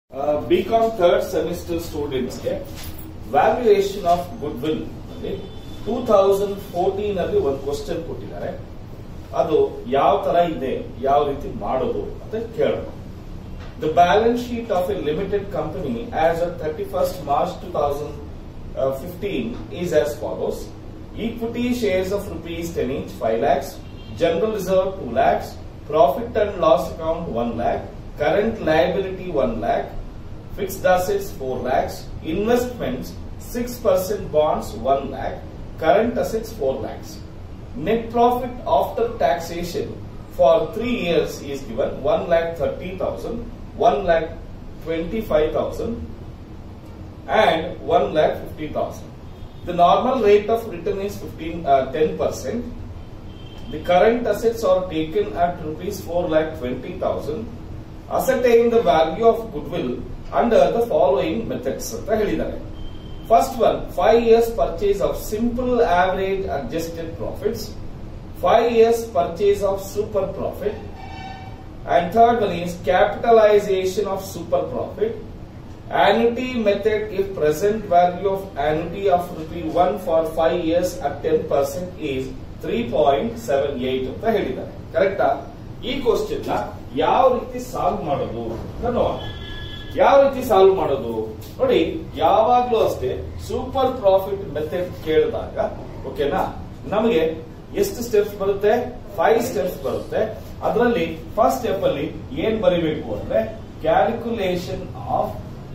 B com third semester ಸ್ಟೂಡೆಂಟ್ಸ್ಗೆ valuation of goodwill ಅಲ್ಲಿ two thousand fourteen ಅಲ್ಲಿ ಒಂದು ಕ್ವಶನ್ ಕೊಟ್ಟಿದ್ದಾರೆ ಅದು ಯಾವ ತರ ಇದೆ ಯಾವ ರೀತಿ ಮಾಡೋದು ಅಂತ ಕೇಳೋಣ the balance sheet of a limited company as at thirty first March two thousand fifteen is as follows equity shares of rupees ten each five lakhs general reserve two lakhs profit and loss account one lakh current liability 1 lakh, fixed assets 4 lakhs, investments 6% bonds 1 lakh, current assets 4 lakhs. Net profit after taxation for 3 years is given 1 lakh 30,000, 1 lakh 25,000 and 1 lakh 50,000. The normal rate of return is 15, uh, 10%. The current assets are taken at rupees 4 lakh 20,000 ascertain the value of goodwill under the following methods ಅಂತ ಹೇಳಿದ್ದಾರೆ first one five years purchase of simple average adjusted profits five years purchase of super profit and third one is capitalisation of super profit annuity method if present value of annuity of rupee 1 for 5 years at 10% is 3.78 ಅಂತ ಹೇಳಿದ್ದಾರೆ ಕರೆಕ್ಟಾ ಈ question ನ ಯಾವ ರೀತಿ solve ಮಾಡೋದು ಅಂತ ನೋಡೋಣ ಯಾವ ರೀತಿ ಸಾಲ್ವ್ ಮಾಡೋದು ನೋಡಿ ಯಾವಾಗ್ಲೂ ಅಷ್ಟೇ ಸೂಪರ್ ಪ್ರಾಫಿಟ್ ಮೆಥಡ್ ಕೇಳಿದಾಗ ಓಕೆನಾ ನಮಗೆ ಎಷ್ಟು ಸ್ಟೆಪ್ಸ್ ಬರುತ್ತೆ ಫೈವ್ ಸ್ಟೆಪ್ಸ್ ಬರುತ್ತೆ ಅದರಲ್ಲಿ ಫಸ್ಟ್ ಸ್ಟೆಪ್ ಅಲ್ಲಿ ಏನ್ ಬರಿಬೇಕು ಅಂದ್ರೆ calculation of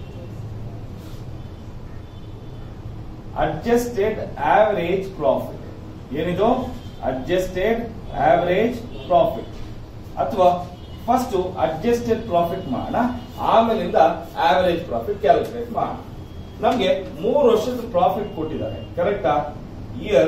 adjusted average profit ಏನಿದು ಅಡ್ಜಸ್ಟೆಡ್ ಆವರೇಜ್ ಪ್ರಾಫಿಟ್ ಅಥವಾ ಫಸ್ಟ್ ಅಡ್ಜಸ್ಟೆಡ್ ಪ್ರಾಫಿಟ್ ಮಾಡೋಣ ಆಮೇಲಿಂದ ಆವರೇಜ್ ಪ್ರಾಫಿಟ್ ಕ್ಯಾಲ್ಕುಲೇಟ್ ಮಾಡೋಣ ನಮ್ಗೆ ಮೂರು ವರ್ಷದ ಪ್ರಾಫಿಟ್ ಕೊಟ್ಟಿದ್ದಾರೆ ಕರೆಕ್ಟಾ year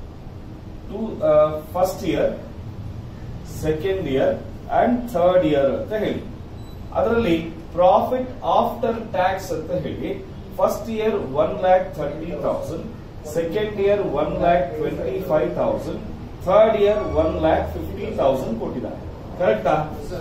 two first year second year and third year ಅಂತ ಹೇಳಿ ಅದರಲ್ಲಿ ಪ್ರಾಫಿಟ್ ಆಫ್ಟರ್ ಟ್ಯಾಕ್ಸ್ ಅಂತ ಹೇಳಿ first year one lakh thirty thousand second year one lakh twenty five thousand third year one lakh fifty thousand ಕೊಟ್ಟಿದ್ದಾರೆ ಕರೆಕ್ಟಾ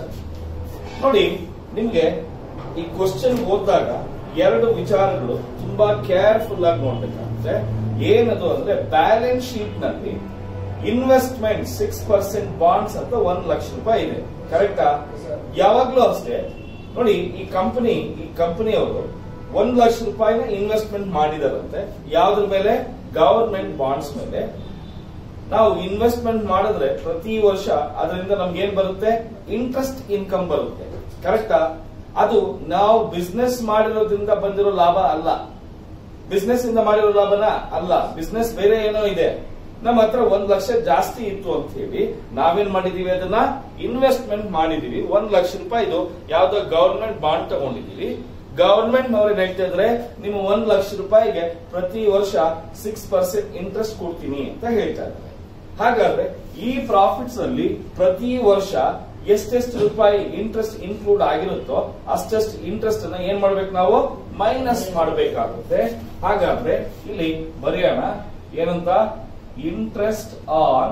ನೋಡಿ ನಿಮ್ಗೆ ಈ ಕ್ವಶನ್ ಓದಿದಾಗ ಎರಡು ವಿಚಾರಗಳು ತುಂಬಾ ಕೇರ್ಫುಲ್ ಆಗಿ ನೋಡ್ಬೇಕಾಗುತ್ತೆ ಏನದು ಅಂದ್ರೆ ಬ್ಯಾಲೆನ್ಸ್ ಶೀಟ್ ನಲ್ಲಿ ಇನ್ವೆಸ್ಟ್ಮೆಂಟ್ ಸಿಕ್ಸ್ ಪರ್ಸೆಂಟ್ ಬಾಂಡ್ಸ್ ಅಂತ ಒಂದ್ ಲಕ್ಷ ರೂಪಾಯಿ ಇದೆ ಕರೆಕ್ಟಾ ಯಾವಾಗ್ಲೂ ಅಷ್ಟೇ ನೋಡಿ ಈ ಕಂಪನಿ ಈ ಕಂಪನಿಯವರು ಒಂದ್ ಲಕ್ಷ ರೂಪಾಯಿನ ಇನ್ವೆಸ್ಟ್ಮೆಂಟ್ ಮಾಡಿದಾರಂತೆ ಯಾವ್ದ್ರ ಮೇಲೆ ಗವರ್ಮೆಂಟ್ ಬಾಂಡ್ಸ್ ಮೇಲೆ ನಾವು ಇನ್ವೆಸ್ಟ್ಮೆಂಟ್ ಮಾಡಿದ್ರೆ ಪ್ರತಿ ವರ್ಷ ಅದರಿಂದ ನಮ್ಗೆ ಏನ್ ಬರುತ್ತೆ ಇಂಟ್ರೆಸ್ಟ್ ಇನ್ಕಮ್ ಬರುತ್ತೆ ಕರೆಕ್ಟಾ ಅದು ನಾವು ಬಿಸ್ನೆಸ್ ಮಾಡಿರೋದ್ರಿಂದ ಬಂದಿರೋ ಲಾಭ ಅಲ್ಲ ಬಿಸ್ನೆಸ್ ಇಂದ ಮಾಡಿರೋ ಲಾಭನ ಅಲ್ಲ ಬಿಸ್ನೆಸ್ ಬೇರೆ ಏನೋ ಇದೆ ನಮ್ಮ ಹತ್ರ ಒಂದ್ ಲಕ್ಷ ಜಾಸ್ತಿ ಇತ್ತು ಅಂತ ಹೇಳಿ ನಾವೇನ್ ಮಾಡಿದೀವಿ ಅದನ್ನ ಇನ್ವೆಸ್ಟ್ಮೆಂಟ್ ಮಾಡಿದೀವಿ ಒಂದ್ ಲಕ್ಷ ರೂಪಾಯಿದು ಯಾವ್ದೋ ಗವರ್ಮೆಂಟ್ ಬಾಂಡ್ ತಗೊಂಡಿದೀವಿ ಗವರ್ಮೆಂಟ್ ನವ್ರೇನ್ ಹೇಳ್ತಾ ಇದ್ರೆ ನಿಮ್ಮ ಒಂದ್ ಲಕ್ಷ ರೂಪಾಯಿಗೆ ಪ್ರತಿ ವರ್ಷ ಸಿಕ್ಸ್ ಪರ್ಸೆಂಟ್ ಇಂಟ್ರೆಸ್ಟ್ ಕೊಡ್ತೀನಿ ಅಂತ ಹೇಳ್ತಾ ಇದ್ದಾರೆ ಹಾಗಾದ್ರೆ ಈ ಪ್ರಾಫಿಟ್ಸ್ ಅಲ್ಲಿ ಪ್ರತಿ ವರ್ಷ ಎಷ್ಟೆಷ್ಟು ರೂಪಾಯಿ ಇಂಟ್ರೆಸ್ಟ್ ಇನ್ಕ್ಲೂಡ್ ಆಗಿರುತ್ತೋ ಅಷ್ಟೆಷ್ಟು ಇಂಟ್ರೆಸ್ಟ್ ಅನ್ನ ಏನ್ ಮಾಡ್ಬೇಕು ನಾವು ಮೈನಸ್ ಮಾಡಬೇಕಾಗುತ್ತೆ ಹಾಗಾದ್ರೆ ಇಲ್ಲಿ ಬರೆಯೋಣ ಏನಂತ ಇಂಟ್ರೆಸ್ಟ್ ಆನ್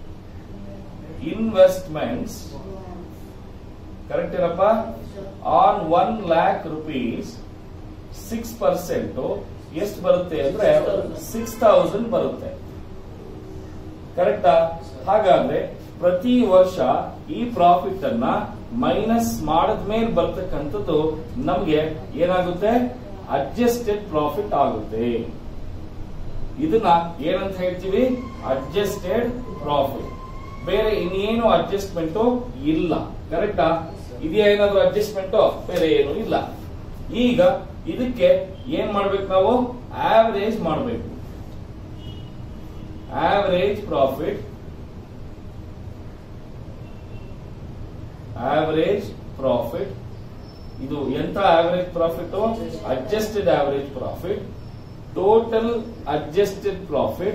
ಇನ್ವೆಸ್ಟ್ಮೆಂಟ್ಸ್ ಕರೆಕ್ಟ್ ಏನಪ್ಪ on one lakh rupees six percent ಎಷ್ಟು ಬರುತ್ತೆ ಅಂದ್ರೆ ಸಿಕ್ಸ್ ತೌಸಂಡ್ ಬರುತ್ತೆ ಕರೆಕ್ಟಾ ಹಾಗಾದ್ರೆ ಪ್ರತಿ ವರ್ಷ ಈ ಪ್ರಾಫಿಟ್ ಅನ್ನ ಮೈನಸ್ ಮಾಡಿದ್ಮೇಲೆ ಬರ್ತಕ್ಕಂಥದ್ದು ನಮ್ಗೆ ಏನಾಗುತ್ತೆ ಅಡ್ಜಸ್ಟೆಡ್ ಪ್ರಾಫಿಟ್ ಆಗುತ್ತೆ ಇದನ್ನ ಏನಂತ ಹೇಳ್ತೀವಿ ಅಡ್ಜಸ್ಟೆಡ್ ಪ್ರಾಫಿಟ್ ಬೇರೆ ಇನ್ನೇನು ಅಡ್ಜಸ್ಟ್ಮೆಂಟ್ ಇಲ್ಲ ಕರೆಕ್ಟಾ ಇದೆಯಾ ಏನಾದ್ರು ಅಡ್ಜಸ್ಟ್ಮೆಂಟ್ ಬೇರೆ ಏನು ಇಲ್ಲ ಈಗ ಇದಕ್ಕೆ ಏನ್ ಮಾಡ್ಬೇಕು ನಾವು ಆವರೇಜ್ ಮಾಡಬೇಕು ಆವರೇಜ್ ಪ್ರಾಫಿಟ್ ಆವರೇಜ್ ಪ್ರಾಫಿಟ್ ಇದು ಎಂತ average profit adjusted average profit total adjusted profit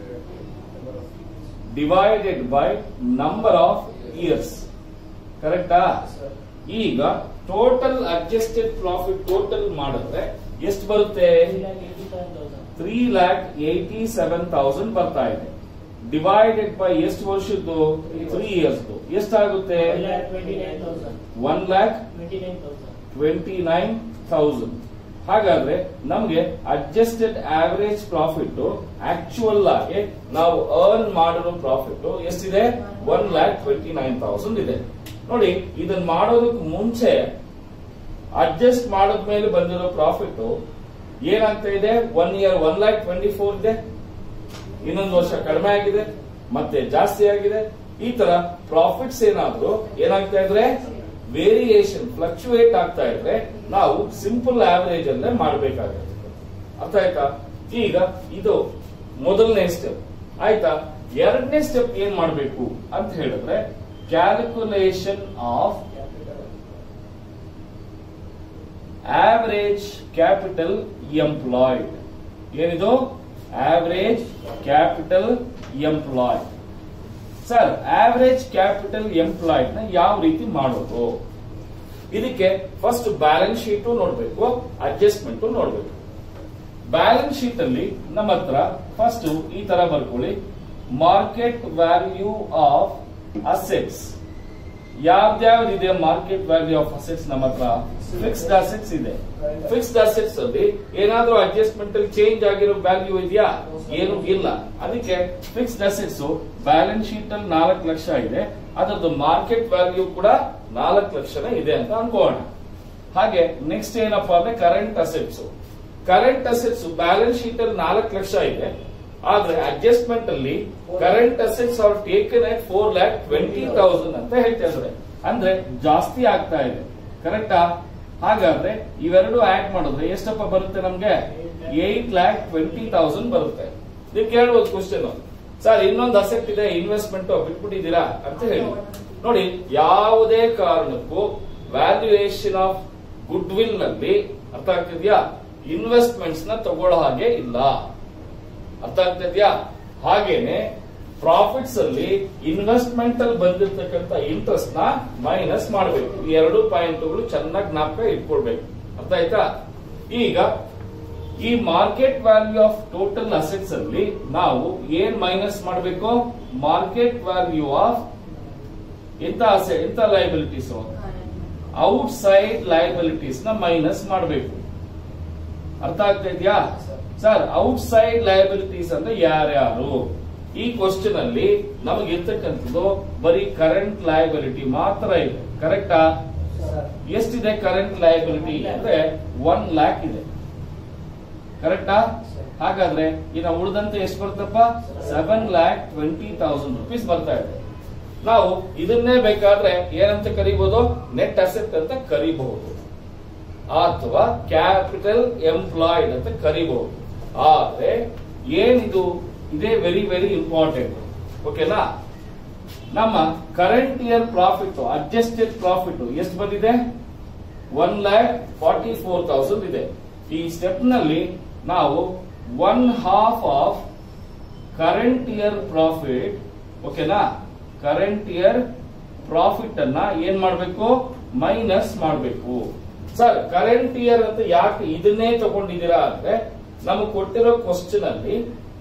divided by number of years ಕರೆಕ್ಟಾ ಈಗ ಟೋಟಲ್ ಅಡ್ಜಸ್ಟೆಡ್ ಪ್ರಾಫಿಟ್ ಟೋಟಲ್ ಮಾಡಿದ್ರೆ ಎಷ್ಟು ಬರುತ್ತೆ three lakh eighty seven thousand ಬರ್ತಾ ಇದೆ ಡಿವೈಡೆಡ್ ಬೈ ಎಷ್ಟು ವರ್ಷದ್ದು ತ್ರೀ ಇಯರ್ಸ್ ಎಷ್ಟಾಗುತ್ತೆ twenty nine thousand one lakh twenty nine thousand twenty nine thousand ಹಾಗಾದ್ರೆ ನಮ್ಗೆ ಅಡ್ಜಸ್ಟೆಡ್ ಆವರೇಜ್ ಪ್ರಾಫಿಟ್ ಆಕ್ಚುಯಲ್ ಆಗಿ ನಾವು ಅರ್ನ್ ಮಾಡಿರೋ ಪ್ರಾಫಿಟ್ ಎಷ್ಟಿದೆ one lakh twenty nine thousand ಇದೆ ನೋಡಿ ಇದನ್ನ ಮಾಡೋದಕ್ಕೆ ಮುಂಚೆ ಅಡ್ಜಸ್ಟ್ ಮಾಡಿದ್ಮೇಲೆ ಬಂದಿರೋ ಪ್ರಾಫಿಟ್ ಏನಾಗ್ತಾ ಇದೆ one year one lakh twenty four ಇದೆ ಇನ್ನೊಂದು ವರ್ಷ ಕಡಿಮೆ ಆಗಿದೆ ಮತ್ತೆ ಜಾಸ್ತಿ ಆಗಿದೆ ಈ ತರ ಪ್ರಾಫಿಟ್ಸ್ ಏನಾದ್ರು ಏನಾಗ್ತಾ ಇದ್ರೆ ವೇರಿಯೇಷನ್ ಫ್ಲಕ್ಚುಯೇಟ್ ಆಗ್ತಾ ಇದ್ರೆ ನಾವು ಸಿಂಪಲ್ ಆವರೇಜ್ ಅಲ್ಲೇ ಮಾಡಬೇಕಾಗುತ್ತೆ ಅರ್ಥ ಆಯ್ತಾ ಈಗ ಇದು ಮೊದಲನೇ ಸ್ಟೆಪ್ ಆಯ್ತಾ ಎರಡನೇ ಸ್ಟೆಪ್ ಏನ್ ಮಾಡಬೇಕು ಅಂತ ಹೇಳಿದ್ರೆ calculation of average capital employed ಏನಿದು average capital employed sir average capital employed ನ ಯಾವ ರೀತಿ ಮಾಡೋದು ಇದಕ್ಕೆ ಫಸ್ಟ್ ಬ್ಯಾಲೆನ್ಸ್ ಶೀಟ್ ನೋಡ್ಬೇಕು ಅಡ್ಜಸ್ಟ್ಮೆಂಟ್ ನೋಡ್ಬೇಕು ಬ್ಯಾಲೆನ್ಸ್ ಶೀಟ್ ಅಲ್ಲಿ ನಮ್ಮ ಹತ್ರ ಫಸ್ಟ್ ಈ ತರ ಬರ್ಕೊಳ್ಳಿ ಮಾರ್ಕೆಟ್ ವ್ಯಾಲ್ಯೂ ಆಫ್ ಅಸೆಟ್ಸ್ ಯಾವ್ದ್ಯಾವ್ದು ಇದೆ ಮಾರ್ಕೆಟ್ ವ್ಯಾಲ್ಯೂ ಆಫ್ ಅಸೆಟ್ಸ್ ನಮ್ಮ ಹತ್ರ ಫಿಕ್ಸ್ಡ್ ಅಸೆಟ್ಸ್ ಇದೆ ಫಿಕ್ಸ್ಡ್ ಅಸೆಟ್ಸ್ ಅಲ್ಲಿ ಏನಾದ್ರೂ ಅಡ್ಜಸ್ಟ್ಮೆಂಟ್ ಅಲ್ಲಿ ಚೇಂಜ್ ಆಗಿರೋ ವ್ಯಾಲ್ಯೂ ಇದೆಯಾ ಏನು ಇಲ್ಲ ಅದಕ್ಕೆ ಫಿಕ್ಸ್ಡ್ ಅಸೆಟ್ಸ್ ಬ್ಯಾಲೆನ್ಸ್ ಶೀಟ್ ಅಲ್ಲಿ ನಾಲ್ಕು ಲಕ್ಷ ಇದೆ ಅದರದ್ದು ಮಾರ್ಕೆಟ್ ವ್ಯಾಲ್ಯೂ ಕೂಡ ನಾಲ್ಕು ಲಕ್ಷನೇ ಇದೆ ಅಂತ ಅನ್ಕೋಣ ಹಾಗೆ ನೆಕ್ಸ್ಟ್ ಏನಪ್ಪಾ ಅಂದ್ರೆ current assets current assets balance sheet ಅಲ್ಲಿ ನಾಲ್ಕು ಲಕ್ಷ ಇದೆ ಆದ್ರೆ ಅಡ್ಜಸ್ಟ್ಮೆಂಟ್ ಅಲ್ಲಿ current assets are taken at four lakh twenty thousand ಅಂತ ಹೇಳ್ತಾ ಇದ್ದಾರೆ ಅಂದ್ರೆ ಜಾಸ್ತಿ ಆಗ್ತಾ ಇದೆ ಕರೆಕ್ಟಾ ಹಾಗಾದ್ರೆ ಇವೆರಡು ಆಡ್ ಮಾಡಿದ್ರೆ ಎಷ್ಟಪ್ಪ ಬರುತ್ತೆ ನಮ್ಗೆ ಏಟ್ ಲ್ಯಾಕ್ ಟ್ವೆಂಟಿ ತೌಸಂಡ್ ಬರುತ್ತೆ ನೀವು ಕೇಳ್ಬೋದು ಕ್ವಶನ್ ಸರ್ ಇನ್ನೊಂದು ಅಸೆಟ್ ಇದೆ ಇನ್ವೆಸ್ಟ್ಮೆಂಟ್ ಬಿಟ್ಬಿಟ್ಟಿದ್ದೀರಾ ಅಂತ ಹೇಳಿ ನೋಡಿ ಯಾವುದೇ ಕಾರಣಕ್ಕೂ ವ್ಯಾಲ್ಯೂಯೇಷನ್ ಆಫ್ ಗುಡ್ ವಿಲ್ ನಲ್ಲಿ ಅರ್ಥ ಆಗ್ತಿದ್ಯಾ ಇನ್ವೆಸ್ಟ್ಮೆಂಟ್ಸ್ ನ ತಗೊಳ್ಳೋ ಹಾಗೆ ಇಲ್ಲ ಅರ್ಥ ಆಗ್ತಿದ್ಯಾ ಹಾಗೇನೆ ಪ್ರಾಫಿಟ್ಸ್ ಅಲ್ಲಿ ಇನ್ವೆಸ್ಟ್ಮೆಂಟ್ ಅಲ್ಲಿ ಬಂದಿರತಕ್ಕಂತ ಇಂಟ್ರೆಸ್ಟ್ ನ ಮೈನಸ್ ಮಾಡಬೇಕು ಈ ಎರಡು ಪಾಯಿಂಟ್ಗಳು ಚೆನ್ನಾಗಿ ಜ್ಞಾಪಕ ಇಟ್ಕೊಳ್ಬೇಕು ಅರ್ಥ ಆಯ್ತಾ ಈಗ ಈ market value of total assets ಅಲ್ಲಿ ನಾವು ಏನ್ ಮೈನಸ್ ಮಾಡಬೇಕು ಮಾರ್ಕೆಟ್ ವ್ಯಾಲ್ಯೂ ಆಫ್ ಎಂತ ಅಸೆಟ್ ಎಂತ ಲೈಬಿಲಿಟೀಸ್ ಔಟ್ ಸೈಡ್ ಲೈಬಿಲಿಟೀಸ್ ನ ಮೈನಸ್ ಮಾಡಬೇಕು ಅರ್ಥ ಆಗ್ತಾ ಇದೆಯಾ ಸರ್ ಔಟ್ ಸೈಡ್ ಲಯಬಿಲಿಟೀಸ್ ಅಂದ್ರೆ ಯಾರ್ಯಾರು ಈ ಕ್ವಶನ್ ಅಲ್ಲಿ ನಮಗೆ ಇರ್ತಕ್ಕಂಥದ್ದು ಬರೀ ಕರೆಂಟ್ ಲಯಬಿಲಿಟಿ ಮಾತ್ರ ಇದೆ ಕರೆಕ್ಟಾ ಎಷ್ಟಿದೆ ಕರೆಂಟ್ ಲಯಬಿಲಿಟಿ ಅಂದ್ರೆ ಒನ್ ಲ್ಯಾಕ್ ಇದೆ ಕರೆಕ್ಟಾ ಹಾಗಾದ್ರೆ ಇನ್ನು ಉಳಿದಂತೆ ಎಷ್ಟು ಬರ್ತಪ್ಪ seven lakh twenty thousand rupees ಬರ್ತಾ ಇದೆ ನಾವು ಇದನ್ನೇ ಬೇಕಾದ್ರೆ ಏನಂತ ಕರಿಬಹುದು ನೆಟ್ ಅಸೆಟ್ ಅಂತ ಕರಿಬಹುದು ಅಥವಾ ಕ್ಯಾಪಿಟಲ್ ಎಂಪ್ಲಾಯ್ಡ್ ಅಂತ ಕರಿಬಹುದು ಆದ್ರೆ ಏನಿದು ಇದೇ ವೆರಿ ವೆರಿ ಇಂಪಾರ್ಟೆಂಟ್ ಓಕೆನಾ ನಮ್ಮ current year profit adjusted profit ಎಷ್ಟು ಬಂದಿದೆ one lakh forty four thousand ಇದೆ ಈ ಸ್ಟೆಪ್ ನಲ್ಲಿ ನಾವು one half of current year profit ಓಕೆನಾ ಕರೆಂಟ್ ಇಯರ್ ಪ್ರಾಫಿಟ್ ಅನ್ನ ಏನ್ ಮಾಡಬೇಕು ಮೈನಸ್ ಮಾಡಬೇಕು ಸರ್ ಕರೆಂಟ್ ಇಯರ್ ಅಂತ ಯಾಕೆ ಇದನ್ನೇ ತಗೊಂಡಿದ್ದೀರಾ ಅಂದ್ರೆ ನಮಗೆ ಕೊಟ್ಟಿರೋ ಕ್ವಶನ್ ಅಲ್ಲಿ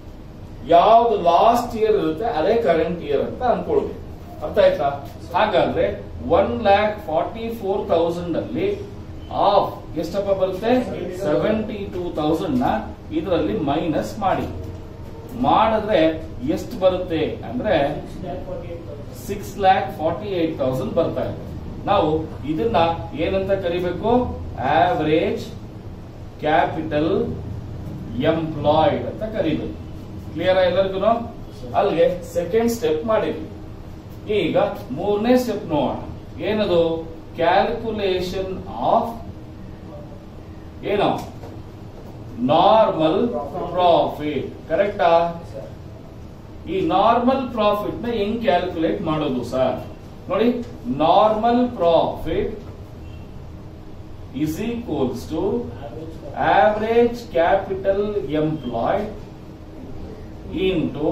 ಯಾವ್ದು ಲಾಸ್ಟ್ ಇಯರ್ ಇರುತ್ತೆ ಅದೇ ಕರೆಂಟ್ ಇಯರ್ ಅಂತ ಅನ್ಕೊಳ್ಬೇಕು ಅರ್ಥ ಆಯ್ತಾ ಹಾಗಾದ್ರೆ one lakh forty four thousand ಅಲ್ಲಿ ಆಫ್ ಎಷ್ಟಪ್ಪ ಬರುತ್ತೆ ಸೆವೆಂಟಿ ಟೂ ತೌಸಂಡ್ ನ ಇದರಲ್ಲಿ ಮೈನಸ್ ಮಾಡಿ ಮಾಡಿದ್ರೆ ಎಷ್ಟು ಬರುತ್ತೆ ಅಂದ್ರೆ six lakh forty eight thousand ಬರ್ತಾ ಇದೆ ನಾವು ಇದನ್ನ ಏನಂತ ಕರಿಬೇಕು ಆವರೇಜ್ ಕ್ಯಾಪಿಟಲ್ ಎಂಪ್ಲಾಯ್ಡ್ ಅಂತ ಕರಿಬೇಕು ಕ್ಲಿಯರ್ ಎಲ್ಲರಿಗೂ ಅಲ್ಲಿಗೆ ಸೆಕೆಂಡ್ ಸ್ಟೆಪ್ ಮಾಡಿದ್ವಿ ಈಗ ಮೂರನೇ ಸ್ಟೆಪ್ ನೋಡೋಣ ಏನದು ಕ್ಯಾಲ್ಕುಲೇಷನ್ ಆಫ್ ಏನು ನಾರ್ಮಲ್ ಪ್ರಾಫಿಟ್ ಕರೆಕ್ಟಾ ಈ ನಾರ್ಮಲ್ ಪ್ರಾಫಿಟ್ ನ ಹೆಂಗ್ ಕ್ಯಾಲ್ಕುಲೇಟ್ ಮಾಡೋದು ಸರ್ ನೋಡಿ normal profit is equals to average capital employed into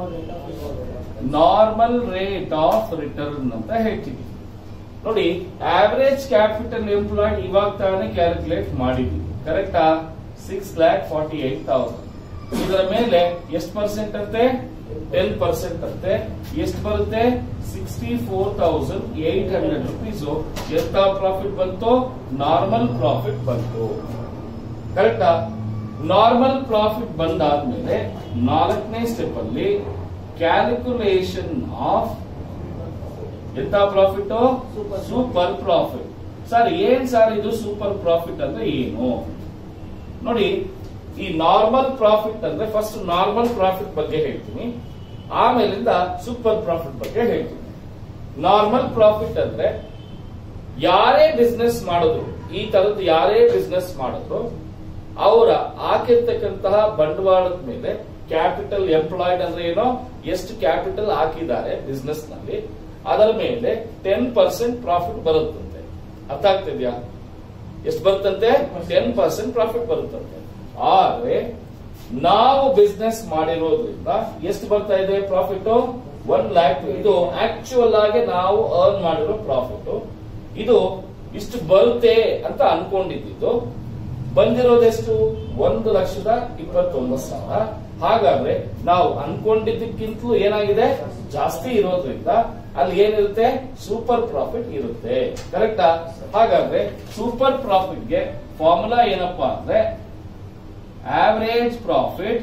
normal rate of return ಅಂತ ಹೇಳ್ತೀವಿ ನೋಡಿ ಆವರೇಜ್ ಕ್ಯಾಪಿಟಲ್ ಎಂಪ್ಲಾಯ್ಡ್ ಇವಾಗ ತಾನೇ ಕ್ಯಾಲ್ಕುಲೇಟ್ ಮಾಡಿದ್ವಿ ಕರೆಕ್ಟಾ six lakh forty eight thousand ಇದರ ಮೇಲೆ ಎಷ್ಟು ಪರ್ಸೆಂಟ್ ಅಂತೆ ಟೆನ್ ಪರ್ಸೆಂಟ್ ಅಂತೆ ಎಷ್ಟು ಬರುತ್ತೆ sixty four thousand eight hundred rupees ಎಂತ ಪ್ರಾಫಿಟ್ ಬಂತು ನಾರ್ಮಲ್ ಪ್ರಾಫಿಟ್ ಬಂತು ಕರೆಕ್ಟಾ ನಾರ್ಮಲ್ ಪ್ರಾಫಿಟ್ ಬಂದಾದ್ಮೇಲೆ ನಾಲ್ಕನೇ ಸ್ಟೆಪ್ ಅಲ್ಲಿ ಕ್ಯಾಲ್ಕುಲೇಷನ್ ಆಫ್ ಎಂತ profit Super. Super profit sir ಏನ್ ಸರ್ ಇದು ಸೂಪರ್ ಪ್ರಾಫಿಟ್ ಅಂದ್ರೆ ಏನು ನೋಡಿ ಈ ನಾರ್ಮಲ್ ಪ್ರಾಫಿಟ್ ಅಂದ್ರೆ ಫಸ್ಟ್ ನಾರ್ಮಲ್ ಪ್ರಾಫಿಟ್ ಬಗ್ಗೆ ಹೇಳ್ತೀನಿ ಆಮೇಲಿಂದ ಸೂಪರ್ ಪ್ರಾಫಿಟ್ ಬಗ್ಗೆ ಹೇಳ್ತೀನಿ ನಾರ್ಮಲ್ ಪ್ರಾಫಿಟ್ ಅಂದ್ರೆ ಯಾರೇ ಬಿಸ್ನೆಸ್ ಮಾಡಿದ್ರು ಈ ತರದ್ದು ಯಾರೇ ಬಿಸ್ನೆಸ್ ಮಾಡಿದ್ರು ಅವರ ಹಾಕಿರ್ತಕ್ಕಂತಹ ಬಂಡವಾಳದ ಮೇಲೆ ಕ್ಯಾಪಿಟಲ್ ಎಂಪ್ಲಾಯ್ಡ್ ಅಂದ್ರೆ ಏನೋ ಎಷ್ಟು ಕ್ಯಾಪಿಟಲ್ ಹಾಕಿದ್ದಾರೆ ಬಿಸ್ನೆಸ್ ನಲ್ಲಿ ಅದರ ಮೇಲೆ ಟೆನ್ ಪರ್ಸೆಂಟ್ ಪ್ರಾಫಿಟ್ ಬರುತ್ತಂತೆ ಅರ್ಥ ಆಗ್ತಿದ್ಯಾ ಎಷ್ಟು ಬರುತ್ತಂತೆ ಟೆನ್ ಪರ್ಸೆಂಟ್ ಪ್ರಾಫಿಟ್ ಬರುತ್ತಂತೆ ಆದ್ರೆ ನಾವು ಬಿಸ್ನೆಸ್ ಮಾಡಿರೋದ್ರಿಂದ ಎಷ್ಟು ಬರ್ತಾ ಇದೆ ಪ್ರಾಫಿಟ್ ಒನ್ ಲ್ಯಾಕ್ ಇದು ಆಕ್ಚುಯಲ್ ಆಗಿ ನಾವು ಅರ್ನ್ ಮಾಡಿರೋ ಪ್ರಾಫಿಟ್ ಇದು ಇಷ್ಟು ಬರುತ್ತೆ ಅಂತ ಅನ್ಕೊಂಡಿದ್ದು ಬಂದಿರೋದೆಷ್ಟು ಒಂದು ಲಕ್ಷದ ಇಪ್ಪತ್ತೊಂಬತ್ತು ಸಾವಿರ ಹಾಗಾದ್ರೆ ನಾವು ಅನ್ಕೊಂಡಿದ್ದಕ್ಕಿಂತಲೂ ಏನಾಗಿದೆ ಜಾಸ್ತಿ ಇರೋದ್ರಿಂದ ಅಲ್ಲಿ ಏನಿರುತ್ತೆ ಸೂಪರ್ ಪ್ರಾಫಿಟ್ ಇರುತ್ತೆ ಕರೆಕ್ಟಾ ಹಾಗಾದ್ರೆ ಸೂಪರ್ ಪ್ರಾಫಿಟ್ಗೆ ಫಾರ್ಮುಲಾ ಏನಪ್ಪಾ ಅಂದ್ರೆ average profit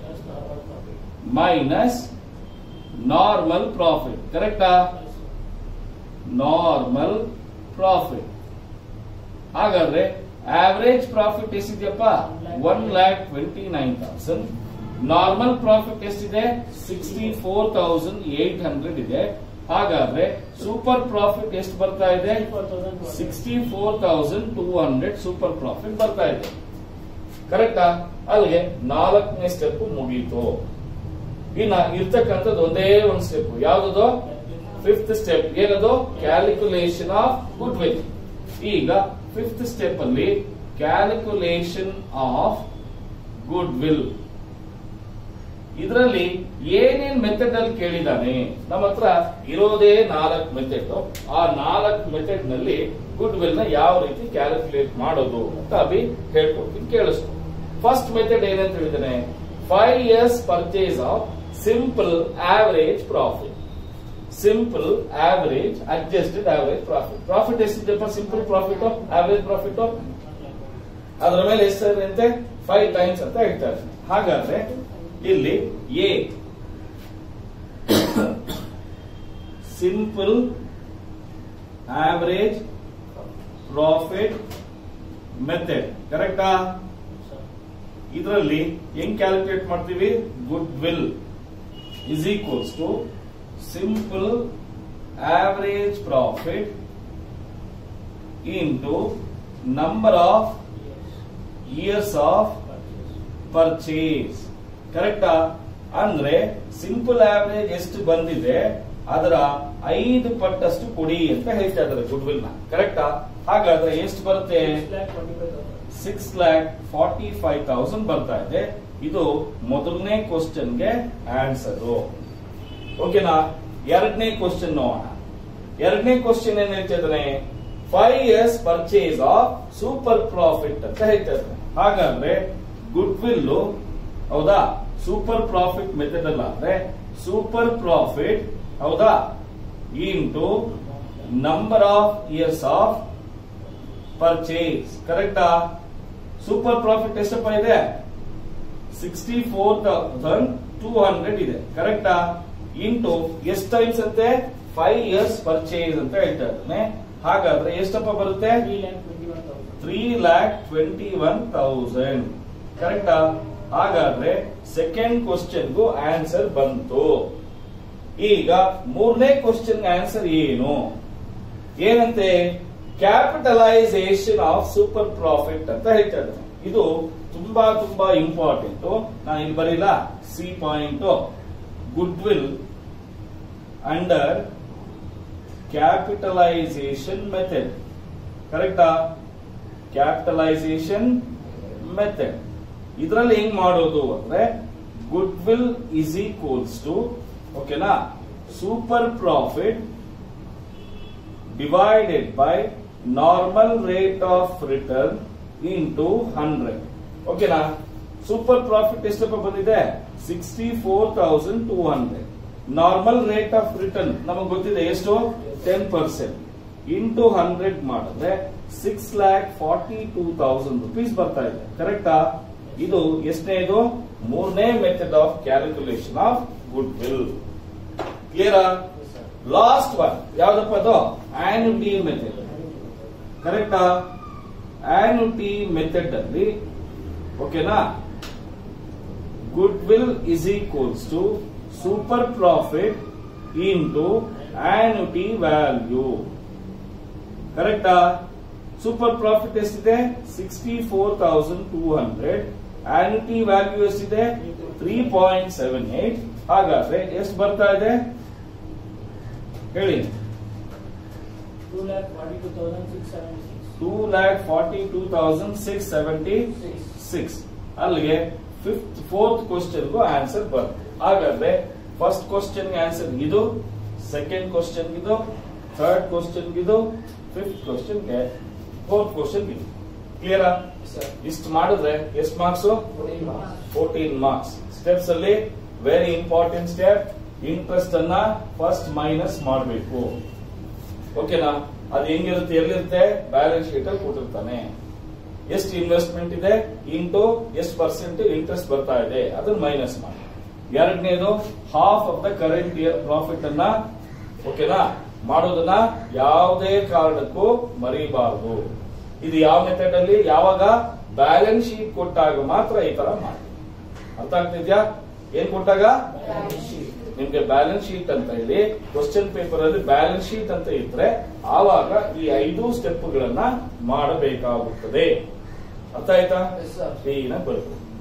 minus normal profit ಕರೆಕ್ಟಾ ನಾರ್ಮಲ್ ಪ್ರಾಫಿಟ್ ಹಾಗಾದ್ರೆ ಆವರೇಜ್ ಪ್ರಾಫಿಟ್ ಎಷ್ಟಿದೆಯಪ್ಪ one lakh twenty nine thousand normal profit ಎಷ್ಟಿದೆ sixty four thousand eight hundred ಇದೆ ಹಾಗಾದ್ರೆ ಸೂಪರ್ ಪ್ರಾಫಿಟ್ ಎಷ್ಟು ಬರ್ತಾ ಇದೆ sixty four thousand two hundred super profit ಬರ್ತಾ ಇದೆ ಕರೆಕ್ಟಾ ಅಲ್ಲಿಗೆ ನಾಲ್ಕನೇ ಸ್ಟೆಪ್ ಮುಗೀತು ಇನ್ನ ಇರ್ತಕ್ಕಂಥದ್ದು ಒಂದೇ ಒಂದು ಸ್ಟೆಪ್ ಯಾವ್ದು ಫಿಫ್ತ್ ಸ್ಟೆಪ್ ಏನದು ಕ್ಯಾಲ್ಕುಲೇಷನ್ ಆಫ್ ಗುಡ್ ವಿಲ್ ಈಗ ಫಿಫ್ತ್ ಸ್ಟೆಪ್ ಅಲ್ಲಿ ಕ್ಯಾಲ್ಕುಲೇಷನ್ ಆಫ್ ಗುಡ್ ವಿಲ್ ಇದರಲ್ಲಿ ಏನೇನ್ ಮೆಥಡ್ ಅಲ್ಲಿ ಕೇಳಿದಾನೆ ನಮ್ಮ ಹತ್ರ ಇರೋದೇ ನಾಲ್ಕು ಮೆಥಡ್ ಆ ನಾಲ್ಕು ಮೆಥಡ್ ನಲ್ಲಿ ಗುಡ್ ವಿಲ್ ನ ಯಾವ ರೀತಿ ಕ್ಯಾಲ್ಕುಲೇಟ್ ಮಾಡೋದು ಅಂತ ಅಭಿ ಹೇಳ್ಕೊಡ್ತೀನಿ ಕೇಳಿಸ್ಕೊ ಫಸ್ಟ್ ಮೆಥಡ್ ಏನಂತ ಹೇಳಿದಾನೆ five years purchase of simple average profit simple average adjusted average profit profit ಎಷ್ಟಿದೆಪ್ಪ ಸಿಂಪಲ್ ಪ್ರಾಫಿಟ್ ಆವರೇಜ್ ಪ್ರಾಫಿಟ್ ಅದರ ಮೇಲೆ ಎಷ್ಟಿದೆ ಫೈವ್ ಟೈಮ್ಸ್ ಅಂತ ಹೇಳ್ತಾರೆ ಹಾಗಾದ್ರೆ ಇಲ್ಲಿ a simple average profit method ಕರೆಕ್ಟಾ ಇದರಲ್ಲಿ ಹೆಂಗ್ ಕ್ಯಾಲ್ಕುಲೇಟ್ ಮಾಡ್ತೀವಿ goodwill is equals to simple average profit into number of years of purchase ಕರೆಕ್ಟಾ ಅಂದ್ರೆ ಸಿಂಪಲ್ ಆವರೇಜ್ ಎಷ್ಟು ಬಂದಿದೆ ಅದರ ಐದು ಪಟ್ಟಷ್ಟು ಕೊಡಿ ಅಂತ ಹೇಳ್ತಾ ಇದ್ದಾರೆ ಗುಡ್ ವಿಲ್ ನ ಕರೆಕ್ಟಾ ಹಾಗಾದ್ರೆ ಎಷ್ಟು ಬರುತ್ತೆ six lakh forty five thousand ಬರ್ತಾ ಇದೆ ಇದು ಮೊದಲನೇ ಕ್ವಶನ್ಗೆ ಆನ್ಸರ್ ಓಕೆನಾ ಎರಡನೇ ಕ್ವಶನ್ ನೋಡೋಣ ಎರಡನೇ ಕ್ವಶನ್ ಏನ್ ಹೇಳ್ತಾ ಇದ್ದಾನೆ five years purchase of super profit ಅಂತ ಹೇಳ್ತಾ ಇದ್ದಾನೆ ಹಾಗಾದ್ರೆ ಗುಡ್ ವಿಲ್ ಹೌದಾ ಸೂಪರ್ ಪ್ರಾಫಿಟ್ ಮೆಥಡ್ ಅಲ್ಲ ಅಂದ್ರೆ ಸೂಪರ್ ಪ್ರಾಫಿಟ್ ಹೌದಾ into number of years of purchase ಕರೆಕ್ಟಾ ಸೂಪರ್ ಪ್ರಾಫಿಟ್ ಎಷ್ಟಪ್ಪ ಇದೆ sixty four thousand two hundred ಇದೆ ಕರೆಕ್ಟಾ ಇಂಟು ಎಷ್ಟು ಟೈಮ್ಸ್ ಅಂತೆ ಫೈವ್ ಇಯರ್ಸ್ ಪರ್ಚೇಸ್ ಅಂತ ಹೇಳ್ತಾ ಇದ್ದಾನೆ ಹಾಗಾದ್ರೆ ಎಷ್ಟಪ್ಪ ಬರುತ್ತೆ three lakh twenty one thousand ಕರೆಕ್ಟಾ ಹಾಗಾದ್ರೆ ಸೆಕೆಂಡ್ ಕ್ವಶನ್ಗೂ ಆನ್ಸರ್ ಬಂತು ಈಗ ಮೂರನೇ ಕ್ವಶನ್ ಆನ್ಸರ್ ಏನು ಏನಂತೆ ಕ್ಯಾಪಿಟಲೈಸೇಷನ್ ಆಫ್ ಸೂಪರ್ ಪ್ರಾಫಿಟ್ ಅಂತ ಹೇಳ್ತಾ ಇದ್ದಾನೆ ಇದು ತುಂಬಾ ತುಂಬಾ ಇಂಪಾರ್ಟೆಂಟ್ ನಾನು ಇಲ್ಲಿ ಬರೀಲ್ಲ C point goodwill under capitalisation method ಕರೆಕ್ಟಾ ಕ್ಯಾಪಿಟಲೈಸೇಷನ್ ಮೆಥಡ್ ಇದರಲ್ಲಿ ಹೆಂಗ್ ಮಾಡೋದು ಅಂದ್ರೆ goodwill is equals to ಓಕೆನಾ super profit divided by normal rate of return into 100 ಓಕೆನಾ ಸೂಪರ್ ಪ್ರಾಫಿಟ್ ಎಷ್ಟಪ್ಪ ಬಂದಿದೆ sixty four thousand two hundred normal rate of return ನಮಗೆ ಗೊತ್ತಿದೆ ಎಷ್ಟು ಟೆನ್ ಪರ್ಸೆಂಟ್ ಇಂಟು ಹಂಡ್ರೆಡ್ ಮಾಡಿದ್ರೆ six lakh forty two thousand rupees ಬರ್ತಾ ಇದೆ ಕರೆಕ್ಟಾ ಇದು ಎಷ್ಟನೇದು ಮೂರನೇ method of calculation of goodwill ಕ್ಲಿಯರಾ ಲಾಸ್ಟ್ ಒನ್ ಯಾವ್ದಪ್ಪ ಅದು ಆನ್ಯುಟಿ ಮೆಥಡ್ ಕರೆಕ್ಟಾ ಆನ್ಯುಟಿ ಮೆಥಡ್ ಅಲ್ಲಿ ಓಕೆನಾ goodwill is equals to super profit into annuity value ಕರೆಕ್ಟಾ ಸೂಪರ್ ಪ್ರಾಫಿಟ್ ಎಷ್ಟಿದೆ sixty four thousand two hundred annuity value ಎಷ್ಟಿದೆ three point seven eight ಹಾಗಾದ್ರೆ ಎಷ್ಟು ಬರ್ತಾ ಇದೆ ಹೇಳಿ Two lakh forty-two thousand six seventy-six. Two lakh forty two thousand six seventy Six. Six ಅಲ್ಲಿಗೆ fifth fourth ಕ್ವಶನ್ಗೂ ಆನ್ಸರ್ ಬರುತ್ತೆ ಹಾಗಾದ್ರೆ ಫಸ್ಟ್ ಕ್ವಶನ್ ಆನ್ಸರ್ ಇದು ಸೆಕೆಂಡ್ ಕ್ವಶನ್ ಇದು ಥರ್ಡ್ ಕ್ವಶನ್ ಇದು ಫಿಫ್ತ್ ಕ್ವಶನ್ಗೆ ಫೋರ್ತ್ ಕ್ವಶನ್ ಇದು ಕ್ಲಿಯರಾ Sir. ಇಷ್ಟು ಮಾಡಿದ್ರೆ ಎಷ್ಟು marks Fourteen marks. Fourteen marks steps ಅಲ್ಲಿ ವೆರಿ ಇಂಪಾರ್ಟೆಂಟ್ ಸ್ಟೆಪ್ ಇಂಟ್ರೆಸ್ಟ್ ಅನ್ನ ಫಸ್ಟ್ ಮೈನಸ್ ಮಾಡಬೇಕು ಓಕೆನಾ ಅದು ಹೆಂಗಿರುತ್ತೆ ಎಲ್ಲಿರುತ್ತೆ ಬ್ಯಾಲೆನ್ಸ್ ಶೀಟ್ ಅಲ್ಲಿ ಕೊಟ್ಟಿರ್ತಾನೆ ಎಷ್ಟು ಇನ್ವೆಸ್ಟ್ಮೆಂಟ್ ಇದೆ ಇಂಟು ಎಷ್ಟು ಪರ್ಸೆಂಟ್ ಇಂಟ್ರೆಸ್ಟ್ ಬರ್ತಾ ಇದೆ ಅದನ್ನ ಮೈನಸ್ ಮಾಡಿ ಎರಡನೇದು half of the current year profit ಅನ್ನ ಓಕೆನಾ ಮಾಡೋದನ್ನ ಯಾವುದೇ ಕಾರಣಕ್ಕೂ ಮರಿಬಾರದು ಇದು ಯಾವ ಮೆಥಡ್ ಅಲ್ಲಿ ಯಾವಾಗ ಬ್ಯಾಲೆನ್ಸ್ ಶೀಟ್ ಕೊಟ್ಟಾಗ ಮಾತ್ರ ಈ ತರ ಮಾಡಿ ಅರ್ಥ ಆಗ್ತಿದ್ಯಾ ಏನ್ ಕೊಟ್ಟಾಗ Balance sheet. ನಿಮ್ಗೆ ಬ್ಯಾಲೆನ್ಸ್ ಶೀಟ್ ಅಂತ ಹೇಳಿ ಕ್ವಶನ್ ಪೇಪರ್ ಅಲ್ಲಿ ಬ್ಯಾಲೆನ್ಸ್ ಶೀಟ್ ಅಂತ ಇದ್ರೆ ಆವಾಗ ಈ ಐದು ಸ್ಟೆಪ್ ಗಳನ್ನ ಮಾಡಬೇಕಾಗುತ್ತದೆ ಅರ್ಥ ಆಯ್ತಾ Yes, sir. ಕ್ಲೀನ್ ಬರುತ್ತೆ